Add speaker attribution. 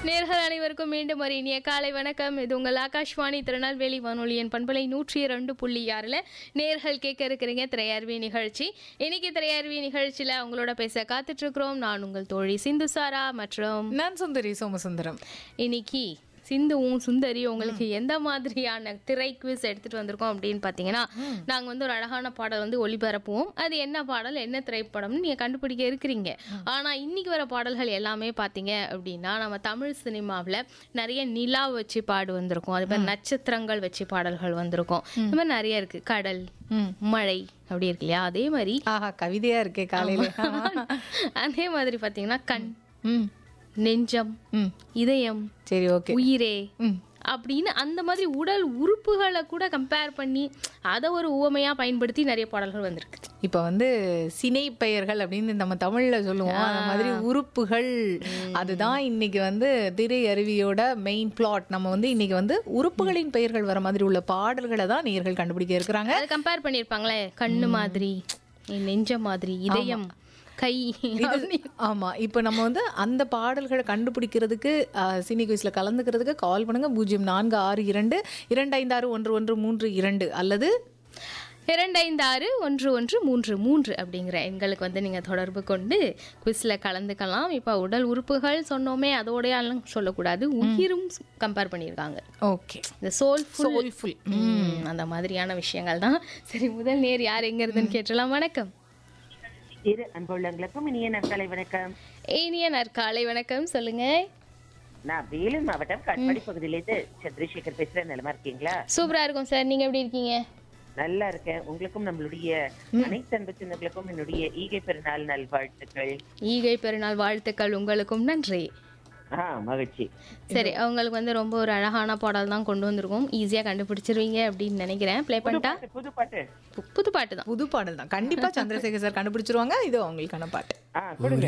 Speaker 1: நேர்கள் அனைவருக்கும் மீண்டும் ஒரு இனிய காலை வணக்கம் இது உங்கள் ஆகாஷ்வாணி திருநெல்வேலி வானொலியின் பண்பலை நூற்றி இரண்டு புள்ளி ஆறில் நேர்கள் கேட்க இருக்கிறீங்க திரையர்வி நிகழ்ச்சி இன்னைக்கு திரையர்வி நிகழ்ச்சியில் உங்களோட பேச காத்துட்டு இருக்கிறோம் நான் உங்கள் தோழி சிந்துசாரா மற்றும்
Speaker 2: நான் சுந்தரி சோமசுந்தரம்
Speaker 1: இன்னைக்கு சிந்துவும் சுந்தரி உங்களுக்கு எந்த மாதிரியான திரை குவிஸ் எடுத்துட்டு வந்திருக்கோம் அப்படின்னு பார்த்தீங்கன்னா நாங்கள் வந்து ஒரு அழகான பாடல் வந்து ஒளிபரப்புவோம் அது என்ன பாடல் என்ன திரைப்படம்னு நீங்கள் கண்டுபிடிக்க இருக்கிறீங்க ஆனால் இன்னைக்கு வர பாடல்கள் எல்லாமே பார்த்தீங்க அப்படின்னா நம்ம தமிழ் சினிமாவில் நிறைய நிலா வச்சு பாடு வந்திருக்கும் அது மாதிரி நட்சத்திரங்கள் வச்சு பாடல்கள் வந்திருக்கும் இந்த மாதிரி நிறைய இருக்கு கடல்
Speaker 2: ம்.
Speaker 1: மழை அப்படி இருக்கு இல்லையா அதே மாதிரி
Speaker 2: ஆஹா கவிதையா இருக்கே காலையில
Speaker 1: அதே மாதிரி பார்த்தீங்கன்னா கண்
Speaker 2: ம்
Speaker 1: நெஞ்சம்
Speaker 2: ம்
Speaker 1: இதயம்
Speaker 2: சரி ஓகே
Speaker 1: உயிரே
Speaker 2: ம்
Speaker 1: அப்படின்னு அந்த மாதிரி உடல் உறுப்புகளை கூட கம்பேர் பண்ணி அதை ஒரு உவமையா பயன்படுத்தி நிறைய பாடல்கள் வந்திருக்கு
Speaker 2: இப்ப வந்து சினை பெயர்கள் அப்படின்னு நம்ம தமிழ்ல சொல்லுவோம் அந்த மாதிரி உறுப்புகள் அதுதான் இன்னைக்கு வந்து திரை அருவியோட மெயின் பிளாட் நம்ம வந்து இன்னைக்கு வந்து உறுப்புகளின் பெயர்கள் வர மாதிரி உள்ள பாடல்களை தான் நேர்கள் கண்டுபிடிக்க இருக்கிறாங்க
Speaker 1: அதை கம்பேர் பண்ணியிருப்பாங்களே கண்ணு மாதிரி நெஞ்ச மாதிரி இதயம் கை
Speaker 2: இது ஆமா இப்போ நம்ம வந்து அந்த பாடல்களை கண்டுபிடிக்கிறதுக்கு அஹ், சினி குயிஸ்ல கலந்துக்கிறதுக்கு கால் பண்ணுங்க பூஜ்ஜியம் நான்கு ஆறு இரண்டு இரண்டு ஐந்து ஆறு ஒன்று ஒன்று மூன்று இரண்டு அல்லது
Speaker 1: இரண்டைந்து ஆறு ஒன்று ஒன்று மூன்று மூன்று அப்படிங்கிற எண்களுக்கு வந்து நீங்கள் தொடர்பு கொண்டு குவிஸில் கலந்துக்கலாம் இப்போ உடல் உறுப்புகள் சொன்னோமே அதோடையெல்லாம் சொல்லக்கூடாது உயிரும் கம்பேர் பண்ணியிருக்காங்க
Speaker 2: ஓகே
Speaker 1: இந்த சோல்
Speaker 2: சோல்ஃபுல்
Speaker 1: அந்த மாதிரியான விஷயங்கள் தான் சரி முதல் நேர் யார் எங்க இருந்துன்னு கேட்டலாம் வணக்கம்
Speaker 3: இரு அன்புள்ளங்களுக்கும் இனிய நற்காலை வணக்கம்
Speaker 1: இனிய நற்காலை வணக்கம் சொல்லுங்க
Speaker 3: நான் வேலூர் மாவட்டம் காட்பாடி பகுதியிலிருந்து சந்திரசேகர் பேசுறேன் நலமா இருக்கீங்களா
Speaker 1: சூப்பரா இருக்கும் சார் நீங்க எப்படி இருக்கீங்க
Speaker 3: நல்லா இருக்கேன் உங்களுக்கும் நம்மளுடைய அனைத்து அன்பு சின்னங்களுக்கும் என்னுடைய ஈகை பெருநாள் நல்வாழ்த்துக்கள்
Speaker 1: ஈகை பெருநாள் வாழ்த்துக்கள் உங்களுக்கும் நன்றி
Speaker 3: ஆ மகிழ்ச்சி
Speaker 1: சரி அவங்களுக்கு வந்து ரொம்ப ஒரு அழகான பாடல் தான் கொண்டு வந்திருக்கோம் ஈஸியா கண்டுபிடிச்சிருவீங்க அப்படின்னு நினைக்கிறேன் ப்ளே பண்ணிட்டா
Speaker 3: பாட்டு, புது பாட்டு
Speaker 1: புது பாட்டு தான்
Speaker 2: புது பாடல் தான் கண்டிப்பா சந்திரசேகர் சார் கண்டுபிடிச்சிருவாங்க இது அவங்களுக்கான பாட்டு
Speaker 3: ஆ கொடுங்க